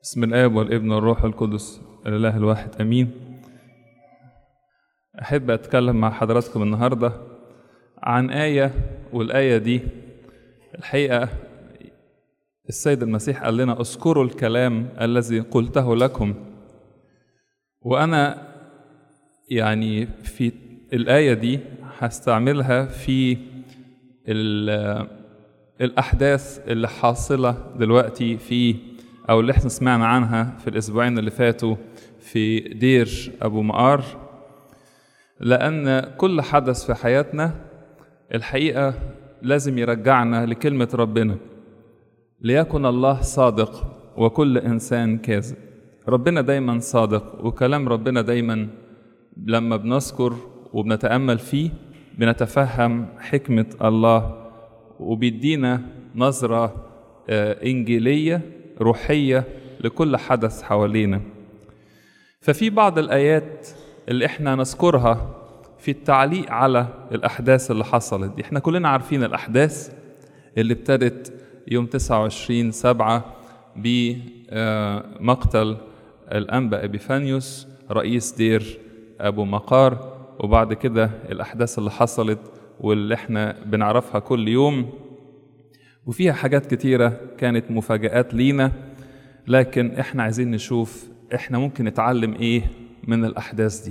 بسم الآب والابن والروح القدس الإله الواحد أمين أحب أتكلم مع حضراتكم النهاردة عن آية والآية دي الحقيقة السيد المسيح قال لنا اذكروا الكلام الذي قلته لكم وأنا يعني في الآية دي هستعملها في الأحداث اللي حاصلة دلوقتي في أو اللي احنا سمعنا عنها في الأسبوعين اللي فاتوا في دير أبو مقار لأن كل حدث في حياتنا الحقيقة لازم يرجعنا لكلمة ربنا ليكن الله صادق وكل إنسان كاذب ربنا دايما صادق وكلام ربنا دايما لما بنذكر وبنتأمل فيه بنتفهم حكمة الله وبيدينا نظرة إنجيلية روحية لكل حدث حوالينا ففي بعض الآيات اللي احنا نذكرها في التعليق على الأحداث اللي حصلت دي احنا كلنا عارفين الأحداث اللي ابتدت يوم 29 سبعة بمقتل الأنبا إبيفانيوس رئيس دير أبو مقار وبعد كده الأحداث اللي حصلت واللي احنا بنعرفها كل يوم وفيها حاجات كتيرة كانت مفاجآت لينا لكن احنا عايزين نشوف احنا ممكن نتعلم ايه من الأحداث دي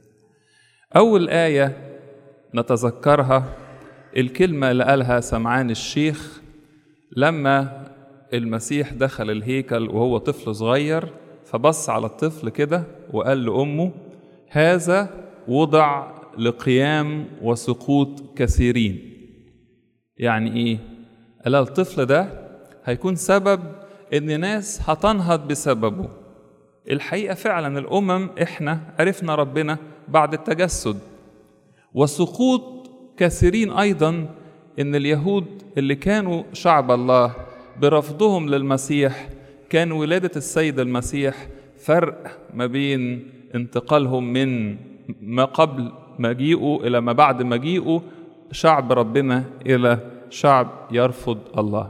أول آية نتذكرها الكلمة اللي قالها سمعان الشيخ لما المسيح دخل الهيكل وهو طفل صغير فبص على الطفل كده وقال لأمه هذا وضع لقيام وسقوط كثيرين يعني ايه قال الطفل ده هيكون سبب ان ناس هتنهض بسببه الحقيقه فعلا الامم احنا عرفنا ربنا بعد التجسد وسقوط كثيرين ايضا ان اليهود اللي كانوا شعب الله برفضهم للمسيح كان ولاده السيد المسيح فرق ما بين انتقالهم من ما قبل مجيئه الى ما بعد مجيئه شعب ربنا الى شعب يرفض الله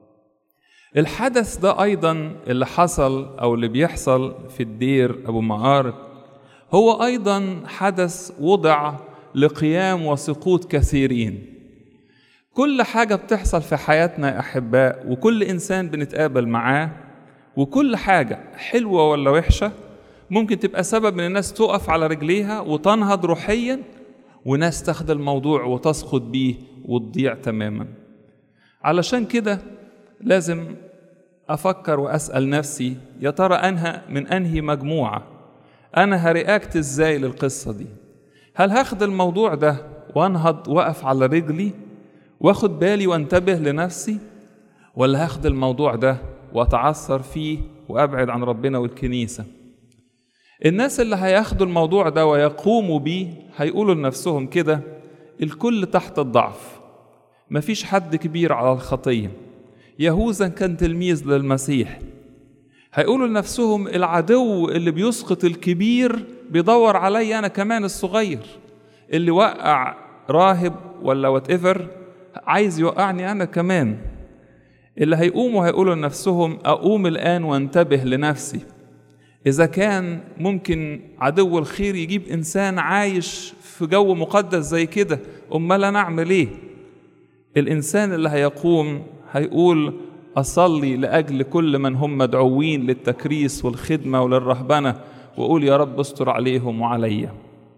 الحدث ده ايضا اللي حصل او اللي بيحصل في الدير ابو معار هو ايضا حدث وضع لقيام وسقوط كثيرين كل حاجه بتحصل في حياتنا يا احباء وكل انسان بنتقابل معاه وكل حاجه حلوه ولا وحشه ممكن تبقى سبب ان الناس تقف على رجليها وتنهض روحيا وناس تاخد الموضوع وتسقط بيه وتضيع تماما علشان كده لازم افكر واسال نفسي يا ترى انهى من انهي مجموعه انا هرياكت ازاي للقصه دي هل هاخد الموضوع ده وانهض واقف على رجلي واخد بالي وانتبه لنفسي ولا هاخد الموضوع ده واتعثر فيه وابعد عن ربنا والكنيسه الناس اللي هياخدوا الموضوع ده ويقوموا بيه هيقولوا لنفسهم كده الكل تحت الضعف مفيش حد كبير على الخطية يهوذا كان تلميذ للمسيح هيقولوا لنفسهم العدو اللي بيسقط الكبير بيدور علي أنا كمان الصغير اللي وقع راهب ولا وات ايفر عايز يوقعني أنا كمان اللي هيقوموا هيقولوا لنفسهم أقوم الآن وانتبه لنفسي إذا كان ممكن عدو الخير يجيب إنسان عايش في جو مقدس زي كده أمال أنا أعمل إيه؟ الإنسان اللي هيقوم هيقول أصلي لأجل كل من هم مدعوين للتكريس والخدمة وللرهبنة وأقول يا رب استر عليهم وعليا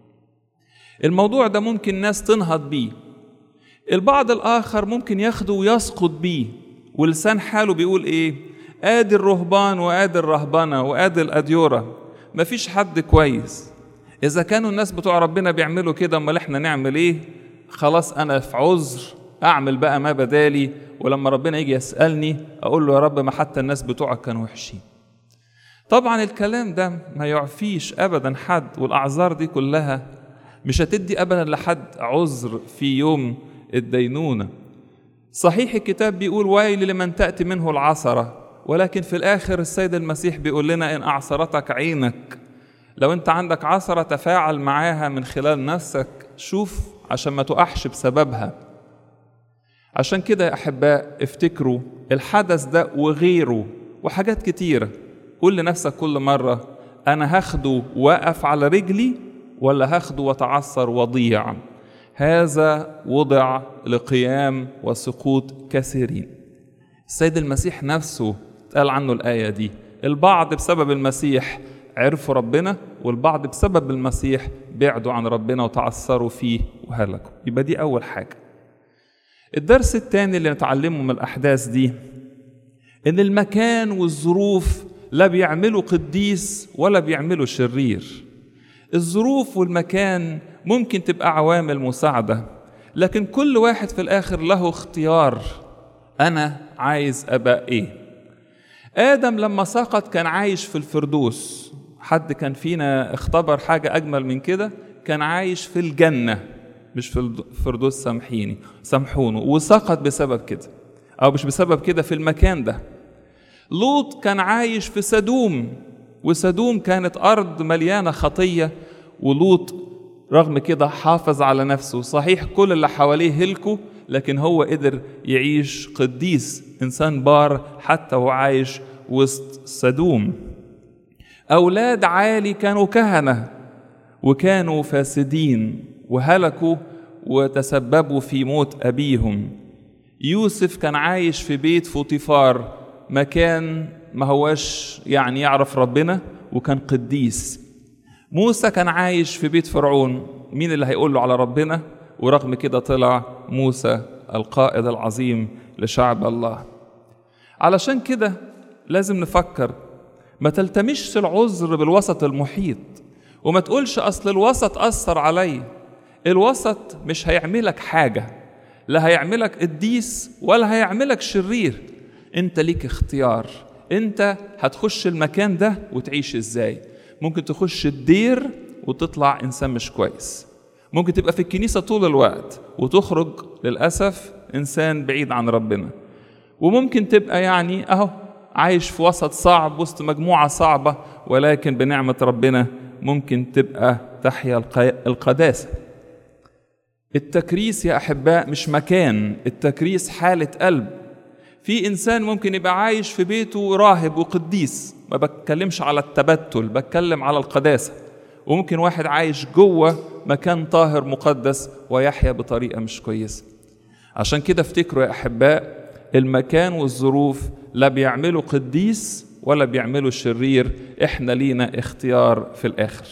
الموضوع ده ممكن ناس تنهض بيه البعض الآخر ممكن ياخده ويسقط بيه ولسان حاله بيقول إيه ادي الرهبان وادي الرهبنه وادي الاديوره مفيش حد كويس اذا كانوا الناس بتوع ربنا بيعملوا كده امال احنا نعمل ايه خلاص انا في عذر اعمل بقى ما بدالي ولما ربنا يجي يسالني اقول له يا رب ما حتى الناس بتوعك كانوا وحشين طبعا الكلام ده ما يعفيش ابدا حد والاعذار دي كلها مش هتدي ابدا لحد عذر في يوم الدينونه صحيح الكتاب بيقول ويل لمن تاتي منه العثره ولكن في الآخر السيد المسيح بيقول لنا إن أعصرتك عينك لو أنت عندك عثرة تفاعل معاها من خلال نفسك شوف عشان ما تقعش بسببها عشان كده يا أحباء افتكروا الحدث ده وغيره وحاجات كتيرة قول لنفسك كل مرة أنا هاخده واقف على رجلي ولا هاخده واتعثر وضيع هذا وضع لقيام وسقوط كثيرين السيد المسيح نفسه قال عنه الآية دي البعض بسبب المسيح عرفوا ربنا والبعض بسبب المسيح بعدوا عن ربنا وتعثروا فيه وهلكوا يبقى دي أول حاجة الدرس الثاني اللي نتعلمه من الأحداث دي إن المكان والظروف لا بيعملوا قديس ولا بيعملوا شرير الظروف والمكان ممكن تبقى عوامل مساعدة لكن كل واحد في الآخر له اختيار أنا عايز أبقى إيه آدم لما سقط كان عايش في الفردوس حد كان فينا اختبر حاجة أجمل من كده كان عايش في الجنة مش في الفردوس سامحيني سامحونه وسقط بسبب كده أو مش بسبب كده في المكان ده لوط كان عايش في سدوم وسدوم كانت أرض مليانة خطية ولوط رغم كده حافظ على نفسه صحيح كل اللي حواليه هلكوا لكن هو قدر يعيش قديس إنسان بار حتى هو عايش وسط سدوم أولاد عالي كانوا كهنة وكانوا فاسدين وهلكوا وتسببوا في موت أبيهم يوسف كان عايش في بيت فوطيفار مكان ما هوش يعني يعرف ربنا وكان قديس موسى كان عايش في بيت فرعون مين اللي هيقول له على ربنا ورغم كده طلع موسى القائد العظيم لشعب الله علشان كده لازم نفكر ما تلتمش العذر بالوسط المحيط وما تقولش اصل الوسط اثر علي الوسط مش هيعملك حاجه لا هيعملك قديس ولا هيعملك شرير انت ليك اختيار انت هتخش المكان ده وتعيش ازاي ممكن تخش الدير وتطلع انسان مش كويس ممكن تبقى في الكنيسه طول الوقت وتخرج للاسف انسان بعيد عن ربنا وممكن تبقى يعني اهو عايش في وسط صعب وسط مجموعه صعبه ولكن بنعمه ربنا ممكن تبقى تحيا القداسه التكريس يا احباء مش مكان التكريس حاله قلب في انسان ممكن يبقى عايش في بيته راهب وقديس ما بتكلمش على التبتل بتكلم على القداسه وممكن واحد عايش جوه مكان طاهر مقدس ويحيا بطريقه مش كويسه عشان كده افتكروا يا احباء المكان والظروف لا بيعملوا قديس ولا بيعملوا شرير احنا لينا اختيار في الاخر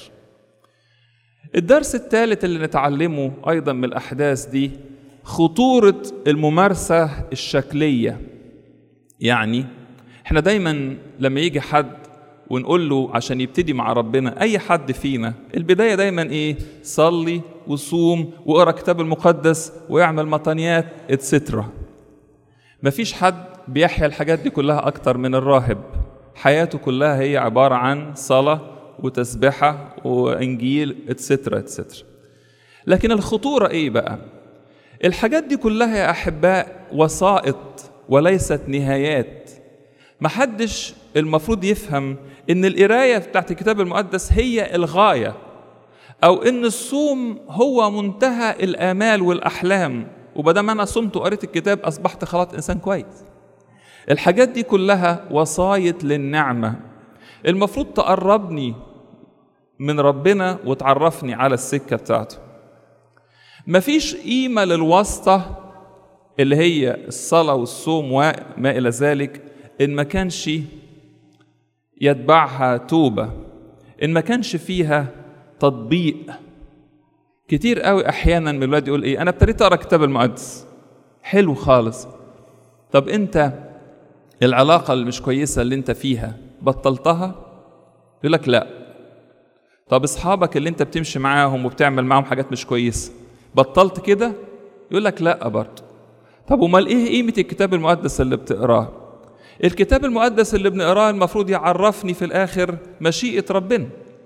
الدرس الثالث اللي نتعلمه ايضا من الاحداث دي خطوره الممارسه الشكليه يعني احنا دايما لما يجي حد ونقول له عشان يبتدي مع ربنا اي حد فينا البدايه دايما ايه صلي وصوم واقرا الكتاب المقدس ويعمل مطانيات اتسترا مفيش حد بيحيا الحاجات دي كلها اكتر من الراهب حياته كلها هي عباره عن صلاه وتسبحه وانجيل اتسترا اتسترا لكن الخطوره ايه بقى الحاجات دي كلها يا احباء وسائط وليست نهايات محدش المفروض يفهم ان القرايه بتاعت الكتاب المقدس هي الغايه او ان الصوم هو منتهى الامال والاحلام وبدل انا صمت وقريت الكتاب اصبحت خلاص انسان كويس الحاجات دي كلها وصايت للنعمه المفروض تقربني من ربنا وتعرفني على السكه بتاعته مفيش قيمه للواسطه اللي هي الصلاه والصوم وما الى ذلك ان ما كانش يتبعها توبه ان ما كانش فيها تطبيق كتير قوي احيانا من الولاد يقول ايه انا ابتديت اقرا الكتاب المقدس حلو خالص طب انت العلاقه اللي مش كويسه اللي انت فيها بطلتها يقول لك لا طب اصحابك اللي انت بتمشي معاهم وبتعمل معاهم حاجات مش كويسه بطلت كده يقول لك لا برضه طب امال ايه قيمه الكتاب المقدس اللي بتقراه الكتاب المقدس اللي بنقراه المفروض يعرفني في الاخر مشيئه ربنا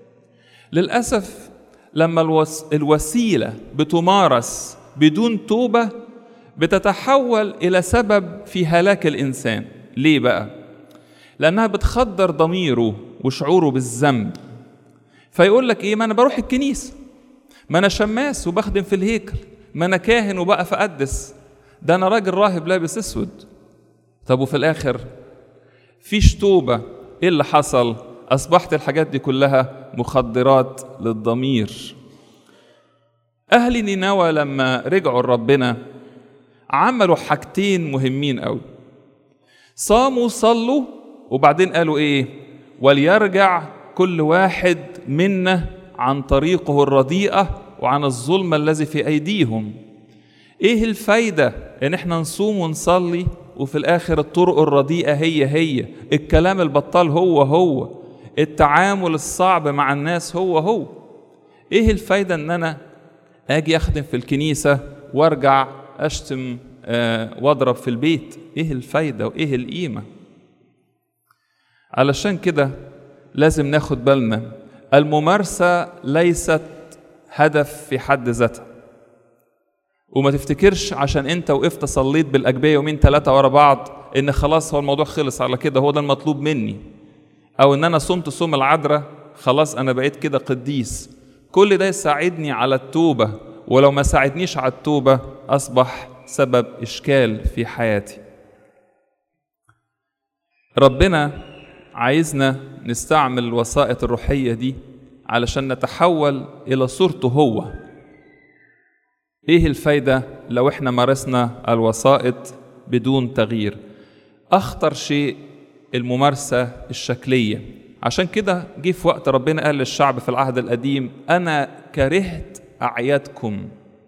للاسف لما الوس... الوسيله بتمارس بدون توبه بتتحول الى سبب في هلاك الانسان ليه بقى لانها بتخدر ضميره وشعوره بالذنب فيقول لك ايه ما انا بروح الكنيسه ما انا شماس وبخدم في الهيكل ما انا كاهن وبقى فقدس ده انا راجل راهب لابس اسود طب وفي الاخر فيش توبه ايه اللي حصل اصبحت الحاجات دي كلها مخدرات للضمير اهل نينوى لما رجعوا لربنا عملوا حاجتين مهمين قوي صاموا صلوا وبعدين قالوا ايه وليرجع كل واحد منا عن طريقه الرديئه وعن الظلم الذي في ايديهم ايه الفايده ان احنا نصوم ونصلي وفي الاخر الطرق الرديئه هي هي الكلام البطال هو هو التعامل الصعب مع الناس هو هو ايه الفايده ان انا اجي اخدم في الكنيسه وارجع اشتم آه واضرب في البيت ايه الفايده وايه القيمه علشان كده لازم ناخد بالنا الممارسه ليست هدف في حد ذاتها وما تفتكرش عشان انت وقفت صليت بالاجبيه يومين ثلاثه ورا بعض ان خلاص هو الموضوع خلص على كده هو ده المطلوب مني او ان انا صمت صوم العذراء خلاص انا بقيت كده قديس كل ده يساعدني على التوبه ولو ما ساعدنيش على التوبه اصبح سبب اشكال في حياتي ربنا عايزنا نستعمل الوسائط الروحيه دي علشان نتحول الى صورته هو ايه الفايده لو احنا مارسنا الوسائط بدون تغيير اخطر شيء الممارسه الشكليه عشان كده جه في وقت ربنا قال للشعب في العهد القديم انا كرهت اعيادكم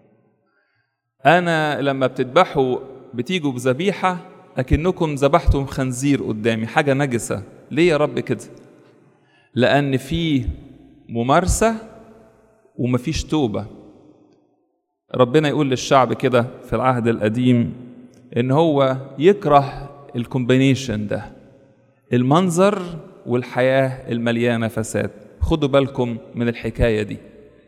انا لما بتذبحوا بتيجوا بذبيحه لكنكم ذبحتم خنزير قدامي حاجه نجسه ليه يا رب كده لان في ممارسه ومفيش توبه ربنا يقول للشعب كده في العهد القديم ان هو يكره الكومبينيشن ده المنظر والحياه المليانه فساد خدوا بالكم من الحكايه دي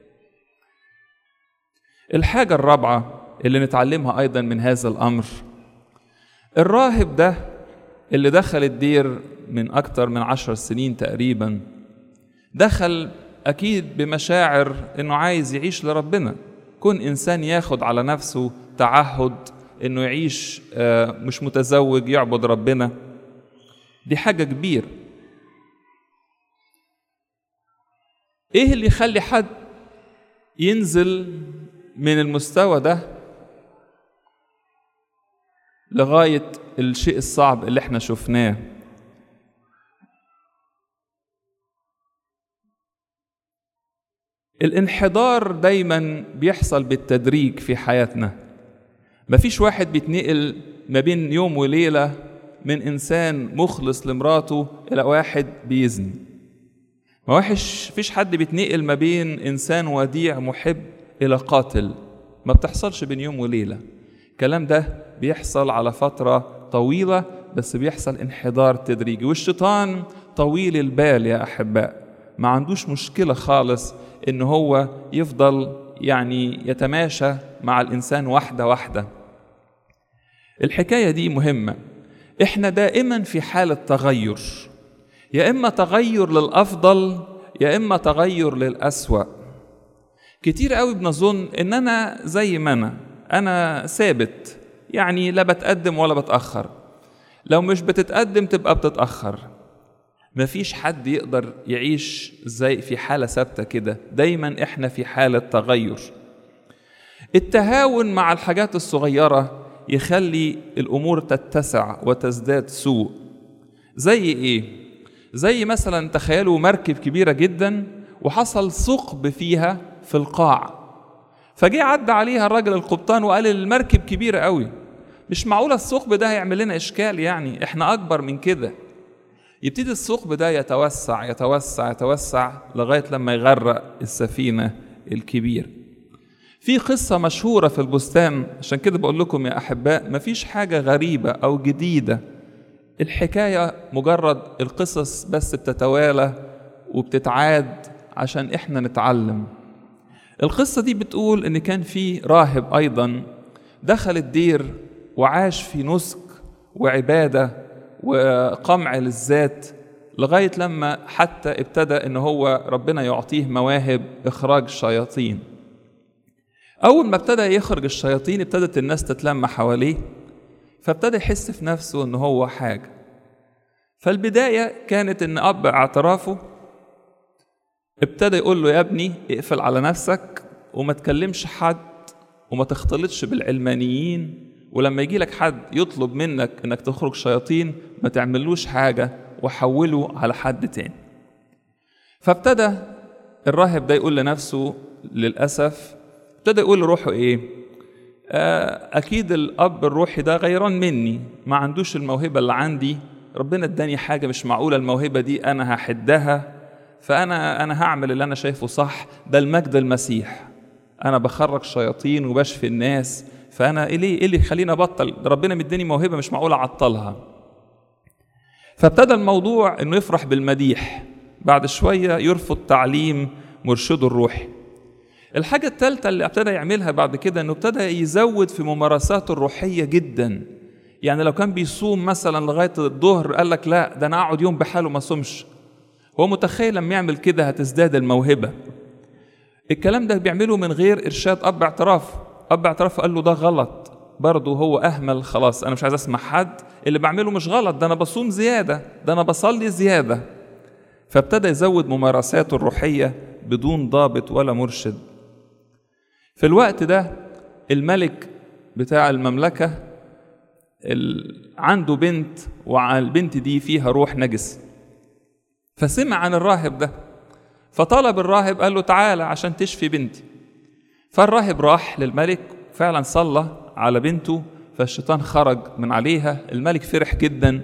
الحاجه الرابعه اللي نتعلمها ايضا من هذا الامر الراهب ده اللي دخل الدير من اكتر من عشر سنين تقريبا دخل اكيد بمشاعر انه عايز يعيش لربنا كون انسان ياخد على نفسه تعهد انه يعيش مش متزوج يعبد ربنا دي حاجه كبيره ايه اللي يخلي حد ينزل من المستوى ده لغايه الشيء الصعب اللي احنا شفناه الانحدار دايما بيحصل بالتدريج في حياتنا مفيش واحد بيتنقل ما بين يوم وليلة من إنسان مخلص لمراته إلى واحد بيزني ما وحش فيش حد بيتنقل ما بين إنسان وديع محب إلى قاتل ما بتحصلش بين يوم وليلة الكلام ده بيحصل على فترة طويلة بس بيحصل انحدار تدريجي والشيطان طويل البال يا أحباء ما عندوش مشكلة خالص ان هو يفضل يعني يتماشى مع الانسان واحده واحده الحكايه دي مهمه احنا دائما في حاله تغير يا اما تغير للافضل يا اما تغير للاسوا كتير قوي بنظن ان انا زي ما انا انا ثابت يعني لا بتقدم ولا بتاخر لو مش بتتقدم تبقى بتتاخر مفيش حد يقدر يعيش زي في حالة ثابتة كده دايما احنا في حالة تغير التهاون مع الحاجات الصغيرة يخلي الأمور تتسع وتزداد سوء زي ايه؟ زي مثلا تخيلوا مركب كبيرة جدا وحصل ثقب فيها في القاع فجه عدى عليها الراجل القبطان وقال المركب كبيرة قوي مش معقولة الثقب ده هيعمل لنا إشكال يعني احنا أكبر من كده يبتدي الثقب ده يتوسع يتوسع يتوسع لغايه لما يغرق السفينه الكبير في قصه مشهوره في البستان عشان كده بقول لكم يا احباء مفيش حاجه غريبه او جديده الحكايه مجرد القصص بس بتتوالى وبتتعاد عشان احنا نتعلم القصه دي بتقول ان كان في راهب ايضا دخل الدير وعاش في نسك وعباده وقمع للذات لغايه لما حتى ابتدى ان هو ربنا يعطيه مواهب اخراج الشياطين اول ما ابتدى يخرج الشياطين ابتدت الناس تتلم حواليه فابتدى يحس في نفسه ان هو حاجه فالبداية كانت إن أب اعترافه ابتدى يقول له يا ابني اقفل على نفسك وما تكلمش حد وما تختلطش بالعلمانيين ولما يجي لك حد يطلب منك انك تخرج شياطين ما تعملوش حاجة وحوله على حد تاني فابتدى الراهب ده يقول لنفسه للأسف ابتدى يقول لروحه ايه آه اكيد الاب الروحي ده غيران مني ما عندوش الموهبة اللي عندي ربنا اداني حاجة مش معقولة الموهبة دي انا هحدها فانا انا هعمل اللي انا شايفه صح ده المجد المسيح انا بخرج شياطين وبشفي الناس فانا ايه ليه ايه اللي يخليني ابطل ده ربنا مديني موهبه مش معقول اعطلها فابتدى الموضوع انه يفرح بالمديح بعد شويه يرفض تعليم مرشده الروحي الحاجة الثالثة اللي ابتدى يعملها بعد كده انه ابتدى يزود في ممارساته الروحية جدا يعني لو كان بيصوم مثلا لغاية الظهر قال لك لا ده انا اقعد يوم بحاله ما صومش هو متخيل لما يعمل كده هتزداد الموهبة الكلام ده بيعمله من غير إرشاد أب اعتراف أب اعتراف قال له ده غلط برضه هو أهمل خلاص أنا مش عايز أسمع حد اللي بعمله مش غلط ده أنا بصوم زيادة ده أنا بصلي زيادة فابتدى يزود ممارساته الروحية بدون ضابط ولا مرشد في الوقت ده الملك بتاع المملكة عنده بنت والبنت دي فيها روح نجس فسمع عن الراهب ده فطلب الراهب قال له تعالى عشان تشفي بنتي فالراهب راح للملك فعلا صلى على بنته فالشيطان خرج من عليها الملك فرح جدا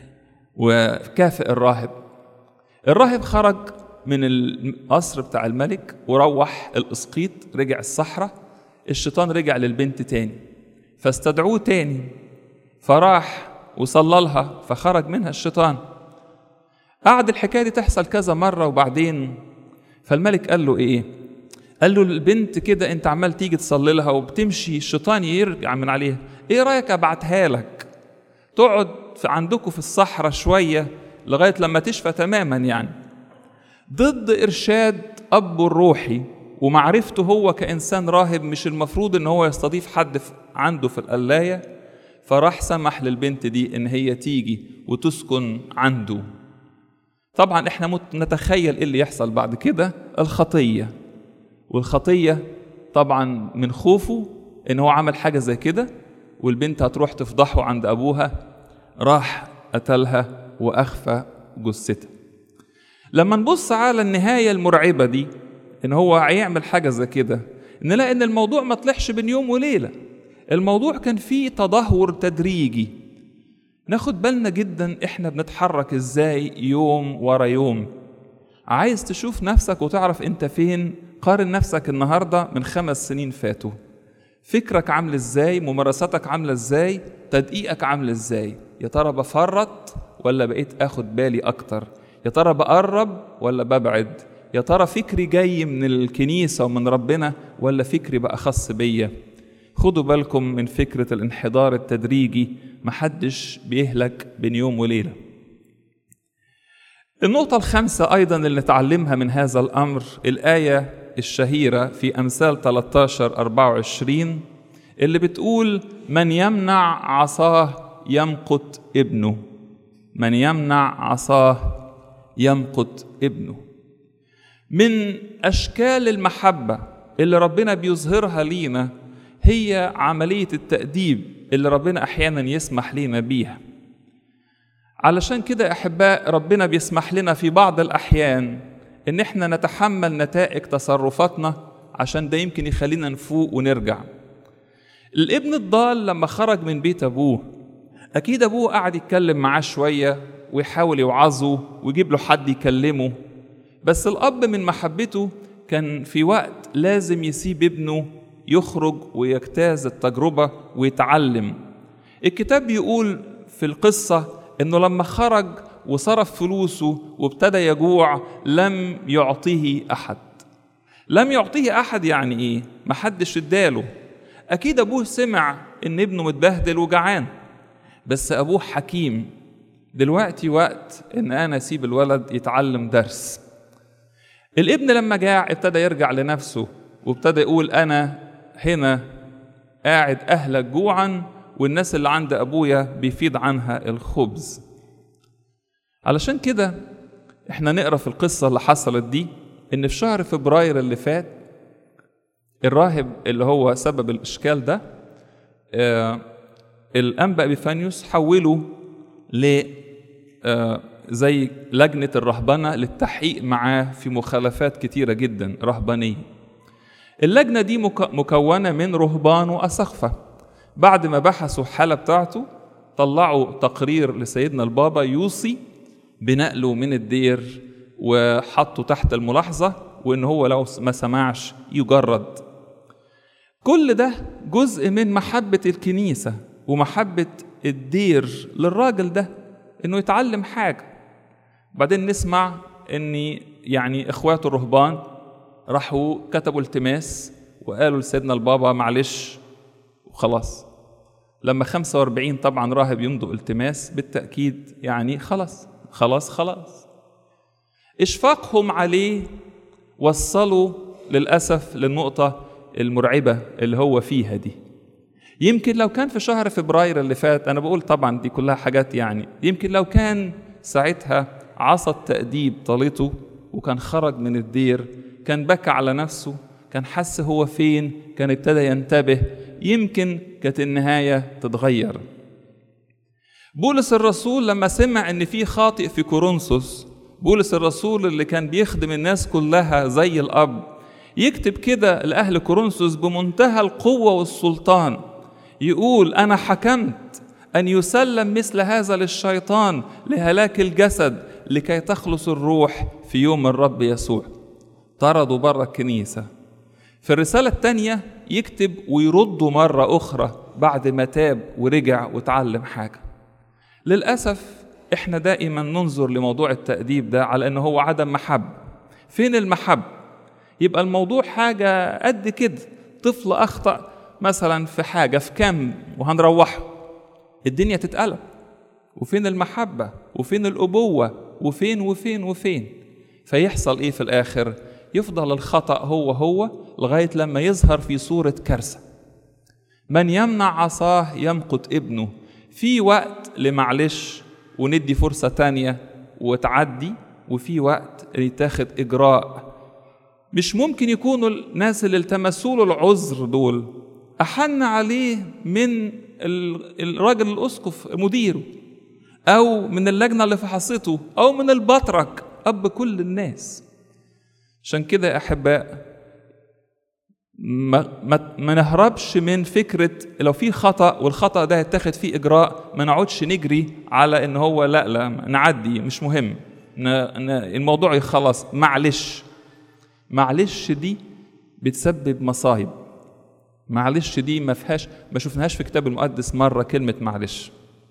وكافئ الراهب الراهب خرج من القصر بتاع الملك وروح الاسقيط رجع الصحراء الشيطان رجع للبنت تاني فاستدعوه تاني فراح وصلى لها فخرج منها الشيطان قعد الحكايه دي تحصل كذا مره وبعدين فالملك قال له ايه قال له البنت كده انت عمال تيجي تصلي لها وبتمشي الشيطان يرجع من عليها ايه رايك ابعتها لك تقعد في عندكم في الصحراء شويه لغايه لما تشفى تماما يعني ضد ارشاد ابه الروحي ومعرفته هو كانسان راهب مش المفروض ان هو يستضيف حد عنده في القلايه فراح سمح للبنت دي ان هي تيجي وتسكن عنده طبعا احنا نتخيل ايه اللي يحصل بعد كده الخطيه والخطيه طبعا من خوفه ان هو عمل حاجه زي كده والبنت هتروح تفضحه عند ابوها راح قتلها واخفى جثتها لما نبص على النهايه المرعبه دي ان هو هيعمل حاجه زي كده نلاقي ان الموضوع ما طلعش بين يوم وليله الموضوع كان فيه تدهور تدريجي ناخد بالنا جدا احنا بنتحرك ازاي يوم ورا يوم عايز تشوف نفسك وتعرف انت فين قارن نفسك النهاردة من خمس سنين فاتوا فكرك عامل ازاي ممارساتك عاملة ازاي تدقيقك عامل ازاي يا ترى بفرط ولا بقيت اخد بالي اكتر يا ترى بقرب ولا ببعد يا ترى فكري جاي من الكنيسة ومن ربنا ولا فكري بقى خاص بيا خدوا بالكم من فكرة الانحدار التدريجي محدش بيهلك بين يوم وليلة النقطة الخامسة أيضا اللي نتعلمها من هذا الأمر الآية الشهيرة في أمثال 13 24 اللي بتقول من يمنع عصاه يمقت ابنه من يمنع عصاه يمقت ابنه من أشكال المحبة اللي ربنا بيظهرها لينا هي عملية التأديب اللي ربنا أحيانا يسمح لنا بيها علشان كده أحباء ربنا بيسمح لنا في بعض الأحيان إن إحنا نتحمل نتائج تصرفاتنا عشان ده يمكن يخلينا نفوق ونرجع الابن الضال لما خرج من بيت أبوه أكيد أبوه قعد يتكلم معاه شوية ويحاول يوعظه ويجيب له حد يكلمه بس الأب من محبته كان في وقت لازم يسيب ابنه يخرج ويجتاز التجربة ويتعلم الكتاب بيقول في القصة انه لما خرج وصرف فلوسه وابتدى يجوع لم يعطيه احد لم يعطيه احد يعني ايه محدش اداله اكيد ابوه سمع ان ابنه متبهدل وجعان بس ابوه حكيم دلوقتي وقت ان انا اسيب الولد يتعلم درس الابن لما جاع ابتدى يرجع لنفسه وابتدى يقول انا هنا قاعد اهلك جوعا والناس اللي عند ابويا بيفيض عنها الخبز علشان كده احنا نقرا في القصة اللي حصلت دي ان في شهر فبراير اللي فات الراهب اللي هو سبب الاشكال ده آه الانبا ابيفانيوس حوله ل آه زي لجنة الرهبنة للتحقيق معاه في مخالفات كتيرة جدا رهبانية اللجنة دي مكونة من رهبان وأسقفة بعد ما بحثوا الحالة بتاعته طلعوا تقرير لسيدنا البابا يوصي بنقله من الدير وحطه تحت الملاحظة وإن هو لو ما سمعش يجرد كل ده جزء من محبة الكنيسة ومحبة الدير للراجل ده إنه يتعلم حاجة بعدين نسمع إن يعني إخواته الرهبان راحوا كتبوا التماس وقالوا لسيدنا البابا معلش وخلاص لما 45 طبعا راهب يمضوا التماس بالتأكيد يعني خلاص خلاص خلاص إشفاقهم عليه وصلوا للأسف للنقطة المرعبة اللي هو فيها دي يمكن لو كان في شهر فبراير اللي فات أنا بقول طبعا دي كلها حاجات يعني يمكن لو كان ساعتها عصا التأديب طالته وكان خرج من الدير كان بكى على نفسه كان حس هو فين كان ابتدى ينتبه يمكن كانت النهاية تتغير بولس الرسول لما سمع ان في خاطئ في كورنثوس بولس الرسول اللي كان بيخدم الناس كلها زي الاب يكتب كده لاهل كورنثوس بمنتهى القوه والسلطان يقول انا حكمت ان يسلم مثل هذا للشيطان لهلاك الجسد لكي تخلص الروح في يوم الرب يسوع طردوا بره الكنيسه في الرساله الثانيه يكتب ويردوا مره اخرى بعد ما تاب ورجع وتعلم حاجه للاسف احنا دائما ننظر لموضوع التأديب ده على انه هو عدم محب فين المحب يبقى الموضوع حاجة قد كده طفل أخطأ مثلا في حاجة في كم وهنروحه الدنيا تتقلب وفين المحبة وفين الأبوة وفين وفين وفين فيحصل إيه في الآخر يفضل الخطأ هو هو لغاية لما يظهر في صورة كارثة من يمنع عصاه يمقت ابنه في وقت لمعلش وندي فرصة تانية وتعدي وفي وقت يتاخد إجراء مش ممكن يكونوا الناس اللي التمسوا له العذر دول أحن عليه من الراجل الأسقف مديره أو من اللجنة اللي فحصته أو من البطرك أب كل الناس عشان كده يا أحباء ما, ما, ما نهربش من فكرة لو في خطأ والخطأ ده يتاخد فيه إجراء ما نقعدش نجري على إن هو لا لا نعدي مش مهم ن, ن, الموضوع يخلص معلش معلش دي بتسبب مصايب معلش دي ما فيهاش ما شفناهاش في كتاب المقدس مرة كلمة معلش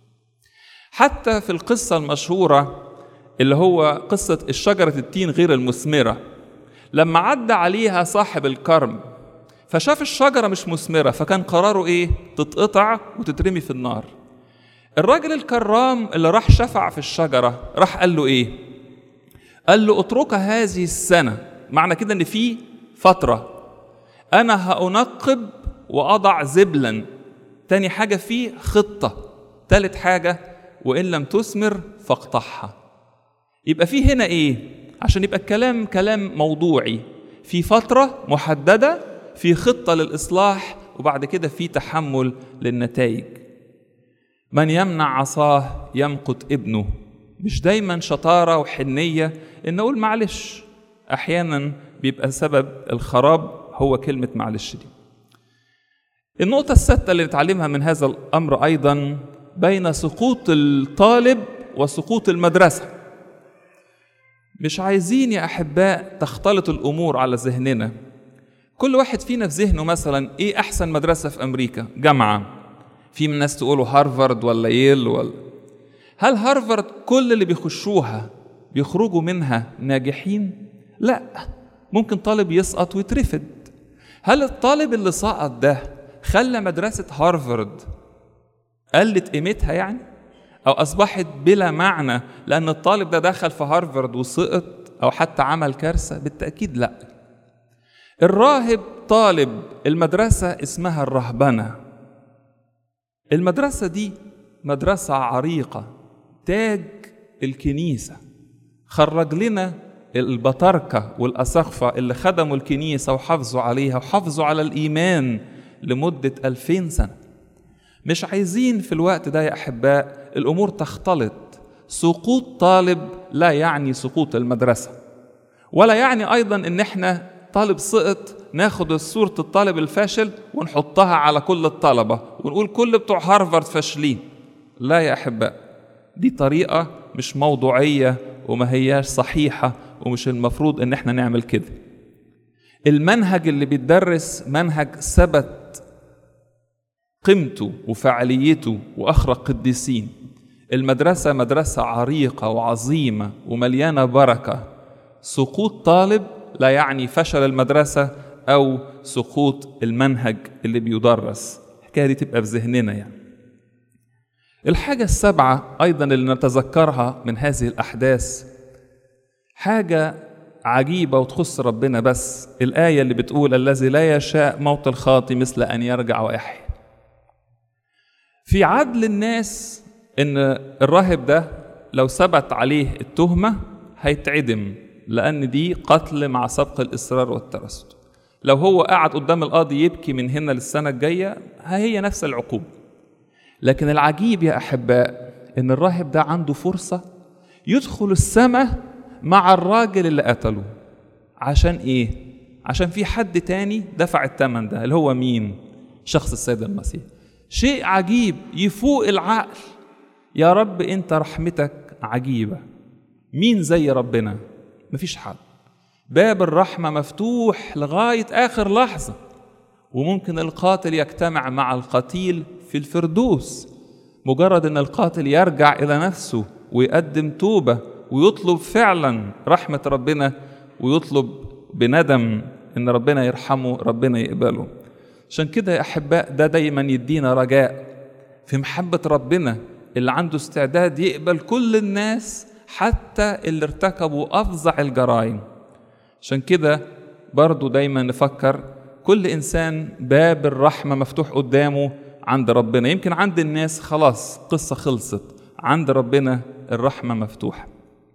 حتى في القصة المشهورة اللي هو قصة الشجرة التين غير المثمرة لما عدى عليها صاحب الكرم فشاف الشجرة مش مثمرة فكان قراره إيه؟ تتقطع وتترمي في النار. الراجل الكرام اللي راح شفع في الشجرة راح قال له إيه؟ قال له اتركها هذه السنة، معنى كده إن في فترة أنا هأنقب وأضع زبلا. تاني حاجة فيه خطة. تالت حاجة وإن لم تثمر فاقطعها. يبقى في هنا إيه؟ عشان يبقى الكلام كلام موضوعي. في فترة محددة في خطة للإصلاح وبعد كده في تحمل للنتائج من يمنع عصاه يمقت ابنه مش دايما شطارة وحنية إن أقول معلش أحيانا بيبقى سبب الخراب هو كلمة معلش دي النقطة السادسة اللي نتعلمها من هذا الأمر أيضا بين سقوط الطالب وسقوط المدرسة مش عايزين يا أحباء تختلط الأمور على ذهننا كل واحد فينا في ذهنه مثلا ايه احسن مدرسه في امريكا جامعه في من ناس تقولوا هارفارد ولا ييل ولا هل هارفارد كل اللي بيخشوها بيخرجوا منها ناجحين لا ممكن طالب يسقط ويترفد هل الطالب اللي سقط ده خلى مدرسه هارفارد قلت قيمتها يعني او اصبحت بلا معنى لان الطالب ده دخل في هارفارد وسقط او حتى عمل كارثه بالتاكيد لا الراهب طالب المدرسة اسمها الرهبنة المدرسة دي مدرسة عريقة تاج الكنيسة خرج لنا البطاركة والأساقفة اللي خدموا الكنيسة وحافظوا عليها وحافظوا على الإيمان لمدة ألفين سنة مش عايزين في الوقت ده يا أحباء الأمور تختلط سقوط طالب لا يعني سقوط المدرسة ولا يعني أيضا إن إحنا طالب سقط ناخد صورة الطالب الفاشل ونحطها على كل الطلبة ونقول كل بتوع هارفارد فاشلين لا يا أحباء دي طريقة مش موضوعية وما هياش صحيحة ومش المفروض إن إحنا نعمل كده المنهج اللي بيتدرس منهج ثبت قيمته وفعاليته وأخرج قديسين المدرسة مدرسة عريقة وعظيمة ومليانة بركة سقوط طالب لا يعني فشل المدرسة أو سقوط المنهج اللي بيدرس الحكاية دي تبقى في ذهننا يعني الحاجة السابعة أيضا اللي نتذكرها من هذه الأحداث حاجة عجيبة وتخص ربنا بس الآية اللي بتقول الذي لا يشاء موت الخاطي مثل أن يرجع ويحيا في عدل الناس ان الراهب ده لو ثبت عليه التهمة هيتعدم لأن دي قتل مع سبق الإصرار والترصد لو هو قعد قدام القاضي يبكي من هنا للسنة الجاية هي نفس العقوبة لكن العجيب يا أحباء إن الراهب ده عنده فرصة يدخل السماء مع الراجل اللي قتله عشان إيه؟ عشان في حد تاني دفع الثمن ده اللي هو مين؟ شخص السيد المسيح شيء عجيب يفوق العقل يا رب انت رحمتك عجيبه مين زي ربنا مفيش حد باب الرحمه مفتوح لغايه اخر لحظه وممكن القاتل يجتمع مع القتيل في الفردوس مجرد ان القاتل يرجع الى نفسه ويقدم توبه ويطلب فعلا رحمه ربنا ويطلب بندم ان ربنا يرحمه ربنا يقبله عشان كده يا احباء ده دايما يدينا رجاء في محبه ربنا اللي عنده استعداد يقبل كل الناس حتى اللي ارتكبوا افظع الجرائم عشان كده برضو دايما نفكر كل انسان باب الرحمه مفتوح قدامه عند ربنا يمكن عند الناس خلاص قصه خلصت عند ربنا الرحمه مفتوحه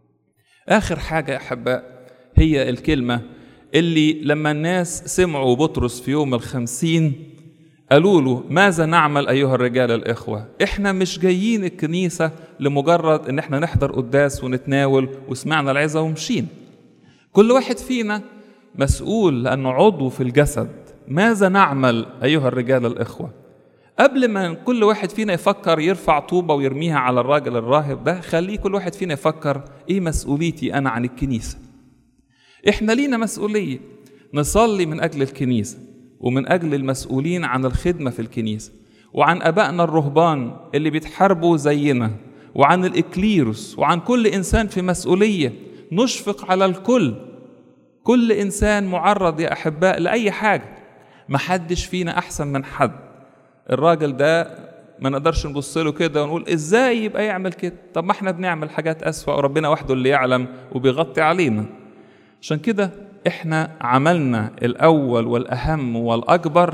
اخر حاجه يا احباء هي الكلمه اللي لما الناس سمعوا بطرس في يوم الخمسين قالوا له ماذا نعمل أيها الرجال الإخوة إحنا مش جايين الكنيسة لمجرد إن إحنا نحضر قداس ونتناول وسمعنا العظة ومشين كل واحد فينا مسؤول لأنه عضو في الجسد ماذا نعمل أيها الرجال الإخوة قبل ما كل واحد فينا يفكر يرفع طوبة ويرميها على الراجل الراهب ده خليه كل واحد فينا يفكر إيه مسؤوليتي أنا عن الكنيسة إحنا لينا مسؤولية نصلي من أجل الكنيسة ومن أجل المسؤولين عن الخدمة في الكنيسة وعن أبائنا الرهبان اللي بيتحاربوا زينا وعن الإكليروس وعن كل إنسان في مسؤولية نشفق على الكل كل إنسان معرض يا أحباء لأي حاجة محدش فينا أحسن من حد الراجل ده ما نقدرش نبص له كده ونقول ازاي يبقى يعمل كده طب ما احنا بنعمل حاجات أسوأ وربنا وحده اللي يعلم وبيغطي علينا عشان كده احنا عملنا الاول والاهم والاكبر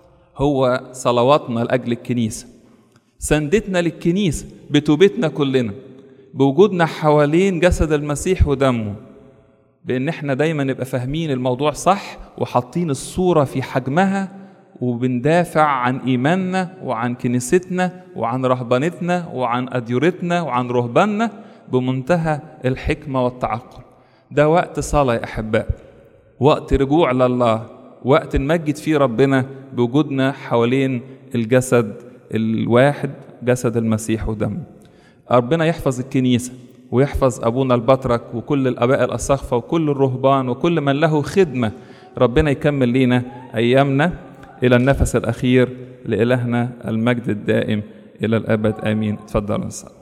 هو صلواتنا لاجل الكنيسه سندتنا للكنيسه بتوبتنا كلنا بوجودنا حوالين جسد المسيح ودمه بان احنا دايما نبقى فاهمين الموضوع صح وحاطين الصوره في حجمها وبندافع عن ايماننا وعن كنيستنا وعن رهبانتنا وعن اديرتنا وعن رهباننا بمنتهى الحكمه والتعقل ده وقت صلاه يا احباء وقت رجوع لله وقت نمجد فيه ربنا بوجودنا حوالين الجسد الواحد جسد المسيح ودمه ربنا يحفظ الكنيسة ويحفظ أبونا البطرك وكل الآباء الأساقفة وكل الرهبان وكل من له خدمة ربنا يكمل لينا أيامنا إلى النفس الأخير لإلهنا المجد الدائم إلى الأبد آمين تفضل نصلي